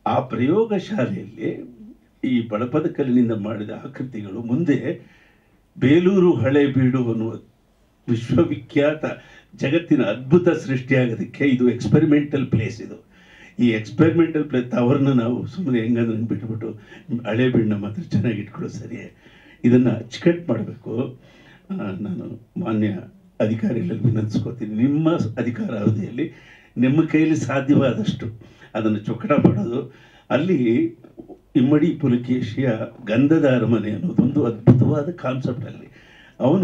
ಆ ಪ್ರಯೋಗ ಶಾಲೆಯಲ್ಲಿ ಈ ಬಳಪದ ಕಲ್ಲಿನಿಂದ ಮಾಡಿದ ಆಕೃತಿಗಳು ಮುಂದೆ ಬೇಲೂರು ಹಳೇಬೀಡು ಅನ್ನುವ ವಿಶ್ವವಿಖ್ಯಾತ ಜಗತ್ತಿನ ಅದ್ಭುತ ಸೃಷ್ಟಿಯಾಗೋದಕ್ಕೆ ಇದು ಎಕ್ಸ್ಪೆರಿಮೆಂಟಲ್ ಪ್ಲೇಸ್ ಇದು ಈ ಎಕ್ಸ್ಪೆರಿಮೆಂಟಲ್ ಪ್ಲೇಸ್ ಅವ್ರನ್ನ ನಾವು ಸುಮ್ಮನೆ ಹೆಂಗಂದ್ರೆ ಹಂಗೆ ಬಿಟ್ಬಿಟ್ಟು ಹಳೆ ಬೀಡನ್ನ ಮಾತ್ರ ಚೆನ್ನಾಗಿ ಇಟ್ಕೊಳ್ಳೋ ಸರಿಯೇ ಇದನ್ನು ಅಚ್ಚುಕಟ್ಟು ಮಾಡಬೇಕು ನಾನು ಮಾನ್ಯ ಅಧಿಕಾರಿಗಳಲ್ಲಿ ವಿನಂತಿಸ್ಕೋತೀನಿ ನಿಮ್ಮ ಅಧಿಕಾರ ಅವಧಿಯಲ್ಲಿ ನಿಮ್ಮ ಕೈಯಲ್ಲಿ ಸಾಧ್ಯವಾದಷ್ಟು ಅದನ್ನು ಚೊಕ್ಕಟ ಮಾಡೋದು ಅಲ್ಲಿ ಇಮ್ಮಡಿ ಪುಲಕೇಶಿಯ ಗಂಧದ ಅರಮನೆ ಅನ್ನೋದೊಂದು ಅದ್ಭುತವಾದ ಕಾನ್ಸೆಪ್ಟ್ ಅಲ್ಲಿ ಅವನು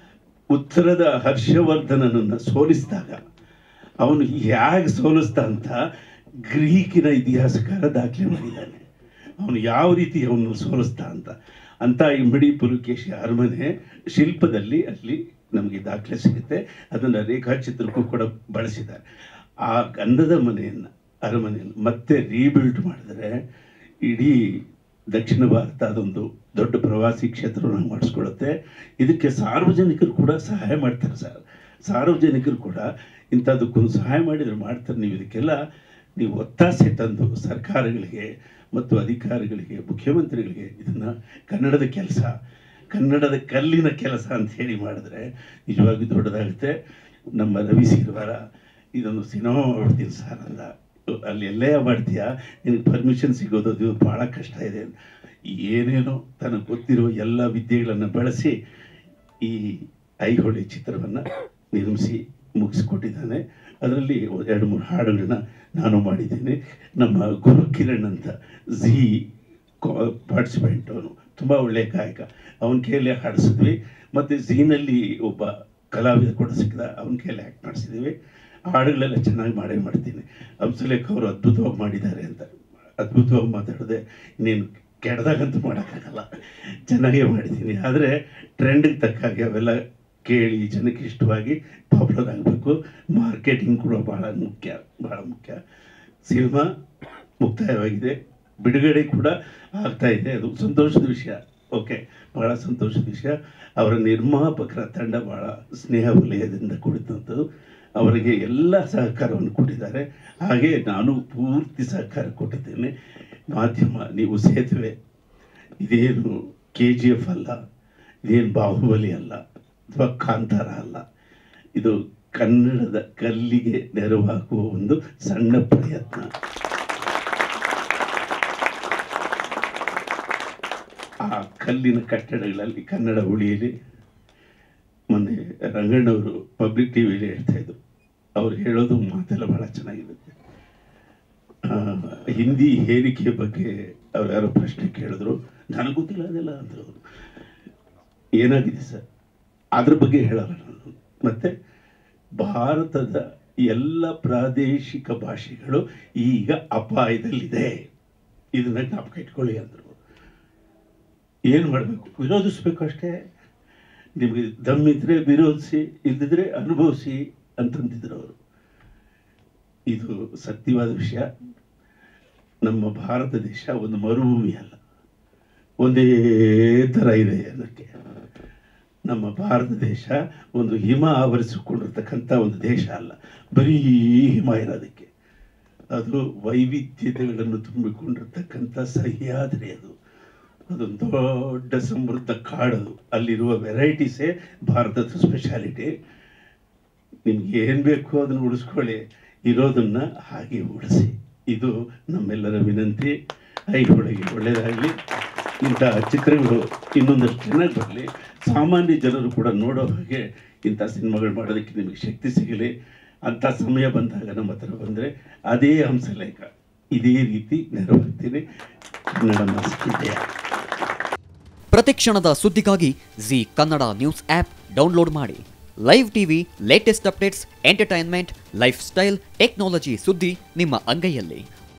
ಉತ್ತರದ ಹರ್ಷವರ್ಧನನನ್ನು ಸೋಲಿಸಿದಾಗ ಅವನು ಹೇಗೆ ಸೋಲಿಸ್ದ ಅಂತ ಗ್ರೀಕಿನ ಇತಿಹಾಸಕಾರ ದಾಖಲೆ ಮಾಡಿದ್ದಾನೆ ಅವನು ಯಾವ ರೀತಿ ಅವನು ಸೋಲಿಸ್ದ ಅಂತ ಅಂತ ಇಮ್ಮಡಿ ಪುಲಕೇಶಿ ಅರಮನೆ ಶಿಲ್ಪದಲ್ಲಿ ಅಲ್ಲಿ ನಮಗೆ ದಾಖಲೆ ಸಿಗುತ್ತೆ ಅದನ್ನು ರೇಖಾಚಿತ್ರಕ್ಕೂ ಕೂಡ ಬಳಸಿದ್ದಾರೆ ಆ ಗಂಧದ ಮನೆಯನ್ನು ಅರಮನೆಯನ್ನು ಮತ್ತೆ ರೀಬಿಲ್ಡ್ ಮಾಡಿದ್ರೆ ಇಡೀ ದಕ್ಷಿಣ ಭಾರತ ಅದೊಂದು ದೊಡ್ಡ ಪ್ರವಾಸಿ ಕ್ಷೇತ್ರವನ್ನು ಮಾಡಿಸ್ಕೊಳ್ಳುತ್ತೆ ಇದಕ್ಕೆ ಸಾರ್ವಜನಿಕರು ಕೂಡ ಸಹಾಯ ಮಾಡ್ತಾರೆ ಸರ್ ಸಾರ್ವಜನಿಕರು ಕೂಡ ಇಂಥದ್ದಕ್ಕೊಂದು ಸಹಾಯ ಮಾಡಿದರೆ ಮಾಡ್ತಾರೆ ನೀವು ಇದಕ್ಕೆಲ್ಲ ನೀವು ಒತ್ತಾಸೆ ತಂದು ಸರ್ಕಾರಗಳಿಗೆ ಮತ್ತು ಅಧಿಕಾರಿಗಳಿಗೆ ಮುಖ್ಯಮಂತ್ರಿಗಳಿಗೆ ಇದನ್ನು ಕನ್ನಡದ ಕೆಲಸ ಕನ್ನಡದ ಕಲ್ಲಿನ ಕೆಲಸ ಅಂತ ಹೇಳಿ ಮಾಡಿದ್ರೆ ನಿಜವಾಗಿ ದೊಡ್ಡದಾಗುತ್ತೆ ನಮ್ಮ ರವಿ ಸಿರ್ವಾರ ಇದೊಂದು ಸಿನಿಮಾ ಮಾಡ್ತೀನಿ ಸರ್ ಅಂದ ಅಲ್ಲಿ ಎಲ್ಲೇ ಮಾಡ್ತೀಯಾ ನಿನಗೆ ಪರ್ಮಿಷನ್ ಸಿಗೋದು ಅದು ಭಾಳ ಕಷ್ಟ ಇದೆ ಏನೇನೋ ತನಗೆ ಗೊತ್ತಿರೋ ಎಲ್ಲ ವಿದ್ಯೆಗಳನ್ನು ಬಳಸಿ ಈ ಐಹೊಳೆ ಚಿತ್ರವನ್ನು ನಿರ್ಮಿಸಿ ಮುಗಿಸ್ಕೊಟ್ಟಿದ್ದಾನೆ ಅದರಲ್ಲಿ ಎರಡು ಮೂರು ಹಾಡುಗಳನ್ನ ನಾನು ಮಾಡಿದ್ದೀನಿ ನಮ್ಮ ಗುರು ಕಿರಣ್ ಅಂತ ಝೀ ಪಾರ್ಟಿಸಿಪೆಂಟ್ ಅವನು ತುಂಬ ಒಳ್ಳೆಯ ಗಾಯಕ ಅವನ ಕೈಯಲ್ಲೇ ಹಾಡಿಸಿದ್ವಿ ಮತ್ತು ಝೀನಲ್ಲಿ ಒಬ್ಬ ಕಲಾವಿದ ಕೂಡ ಸಿಕ್ಕಿದ ಅವನ ಕೈಯಲ್ಲಿ ಆ್ಯಕ್ಟ್ ಮಾಡಿಸಿದ್ದೀವಿ ಹಾಡುಗಳೆಲ್ಲ ಚೆನ್ನಾಗಿ ಮಾಡೇ ಮಾಡ್ತೀನಿ ಹಂಸಲೇಖ ಅವರು ಅದ್ಭುತವಾಗಿ ಮಾಡಿದ್ದಾರೆ ಅಂತ ಅದ್ಭುತವಾಗಿ ಮಾತಾಡಿದೆ ಇನ್ನೇನು ಕೆಡ್ದಾಗಂತೂ ಮಾಡೋಕ್ಕಾಗಲ್ಲ ಚೆನ್ನಾಗೇ ಮಾಡಿದ್ದೀನಿ ಆದರೆ ಟ್ರೆಂಡಿಗೆ ತಕ್ಕ ಹಾಗೆ ಅವೆಲ್ಲ ಕೇಳಿ ಜನಕ್ಕೆ ಇಷ್ಟವಾಗಿ ಪಾಪ್ಯುಲರ್ ಆಗಬೇಕು ಮಾರ್ಕೆಟಿಂಗ್ ಕೂಡ ಭಾಳ ಮುಖ್ಯ ಭಾಳ ಮುಖ್ಯ ಸಿನಿಮಾ ಮುಕ್ತಾಯವಾಗಿದೆ ಬಿಡುಗಡೆ ಕೂಡ ಆಗ್ತಾ ಇದೆ ಅದು ಸಂತೋಷದ ವಿಷಯ ಓಕೆ ಭಾಳ ಸಂತೋಷದ ವಿಷಯ ಅವರ ನಿರ್ಮಾಪಕರ ತಂಡ ಭಾಳ ಸ್ನೇಹ ವಲಯದಿಂದ ಕೂಡಿದಂಥದ್ದು ಅವರಿಗೆ ಎಲ್ಲ ಸಹಕಾರವನ್ನು ಕೊಟ್ಟಿದ್ದಾರೆ ಹಾಗೆ ನಾನು ಪೂರ್ತಿ ಸಹಕಾರ ಕೊಟ್ಟಿದ್ದೇನೆ ಮಾಧ್ಯಮ ನೀವು ಸೇತುವೆ ಇದೇನು ಕೆ ಜಿ ಎಫ್ ಅಲ್ಲ ಇದೇನು ಬಾಹುಬಲಿ ಅಲ್ಲ ಅಥವಾ ಕಾಂತಾರ ಅಲ್ಲ ಇದು ಕನ್ನಡದ ಕಲ್ಲಿಗೆ ನೆರವಾಗುವ ಒಂದು ಸಣ್ಣ ಪ್ರಯತ್ನ ಆ ಕಲ್ಲಿನ ಕಟ್ಟಡಗಳಲ್ಲಿ ಕನ್ನಡ ಉಳಿಯಲಿ ಮೊನ್ನೆ ರಂಗಣ್ಣವರು ಪಬ್ಲಿಕ್ ಟಿ ವಿಲಿ ಹೇಳ್ತಾ ಇದ್ರು ಅವ್ರು ಹೇಳೋದು ಮಾತೆಲ್ಲ ಭಾಳ ಚೆನ್ನಾಗಿರುತ್ತೆ ಆ, ಹಿಂದಿ ಹೇರಿಕೆ ಬಗ್ಗೆ ಅವ್ರು ಯಾರೋ ಪ್ರಶ್ನೆ ಕೇಳಿದ್ರು ನನಗೆ ಗೊತ್ತಿಲ್ಲ ಅದೆಲ್ಲ ಅಂದರು ಅವರು ಏನಾಗಿದೆ ಸರ್ ಅದ್ರ ಬಗ್ಗೆ ಹೇಳಲ್ಲ ನಾನು ಮತ್ತೆ ಭಾರತದ ಎಲ್ಲ ಪ್ರಾದೇಶಿಕ ಭಾಷೆಗಳು ಈಗ ಅಪಾಯದಲ್ಲಿದೆ ಇದನ್ನ ಜ್ಞಾಪಕ ಇಟ್ಕೊಳ್ಳಿ ಅಂದರು ಏನು ಮಾಡಬೇಕು ವಿರೋಧಿಸ್ಬೇಕು ಅಷ್ಟೇ ನಿಮಗೆ ದಮ್ಮಿದ್ರೆ ವಿರೋಧಿಸಿ ಇಲ್ಲದಿದ್ರೆ ಅನುಭವಿಸಿ ಅಂತಂದಿದ್ರು ಅವರು ಇದು ಸತ್ಯವಾದ ವಿಷಯ ನಮ್ಮ ಭಾರತ ದೇಶ ಒಂದು ಮರುಭೂಮಿ ಅಲ್ಲ ಒಂದೇ ಥರ ಇದೆ ಅನ್ನೋಕ್ಕೆ ನಮ್ಮ ಭಾರತ ದೇಶ ಒಂದು ಹಿಮ ಆವರಿಸಿಕೊಂಡಿರ್ತಕ್ಕಂಥ ಒಂದು ದೇಶ ಅಲ್ಲ ಬರೀ ಹಿಮ ಇರೋದಕ್ಕೆ ಅದು ವೈವಿಧ್ಯತೆಗಳನ್ನು ತುಂಬಿಕೊಂಡಿರ್ತಕ್ಕಂಥ ಸಹ್ಯಾದ್ರಿ ಅದು ಅದೊಂದು ದೊಡ್ಡ ಸಮೃದ್ಧ ಕಾಡದು ಅಲ್ಲಿರುವ ವೆರೈಟೀಸೇ ಭಾರತದ ಸ್ಪೆಷಾಲಿಟಿ ನಿಮ್ಗೆ ಏನು ಬೇಕು ಅದನ್ನು ಉಳಿಸ್ಕೊಳ್ಳಿ ಇರೋದನ್ನ ಹಾಗೆ ಉಳಿಸಿ ಇದು ನಮ್ಮೆಲ್ಲರ ವಿನಂತಿ ಐಹೊಳೆಗೆ ಒಳ್ಳೆಯದಾಗಲಿ ಇಂತಹ ಚಿತ್ರಗಳು ಇನ್ನೊಂದಷ್ಟು ಚೆನ್ನಾಗಿ ಬರಲಿ ಸಾಮಾನ್ಯ ಜನರು ಕೂಡ ನೋಡೋ ಹಾಗೆ ಇಂಥ ಸಿನಿಮಾಗಳು ಮಾಡೋದಕ್ಕೆ ನಿಮಗೆ ಶಕ್ತಿ ಸಿಗಲಿ ಅಂಥ ಸಮಯ ಬಂದಾಗ ನಮ್ಮ ಹತ್ರ ಬಂದರೆ ಅದೇ ಹಂಸಲೇಖ ಇದೇ ರೀತಿ ನೆರವಾಗ್ತೀನಿ ಕನ್ನಡ ಮಾಸಿಕೆ ಪ್ರತಿಕ್ಷಣದ ಸುದ್ದಿಗಾಗಿ Zee Kannada news app download ಮಾಡಿ live TV latest updates entertainment lifestyle technology ಸುದ್ದಿ ನಿಮ್ಮ ಅಂಗೈಯಲ್ಲಿ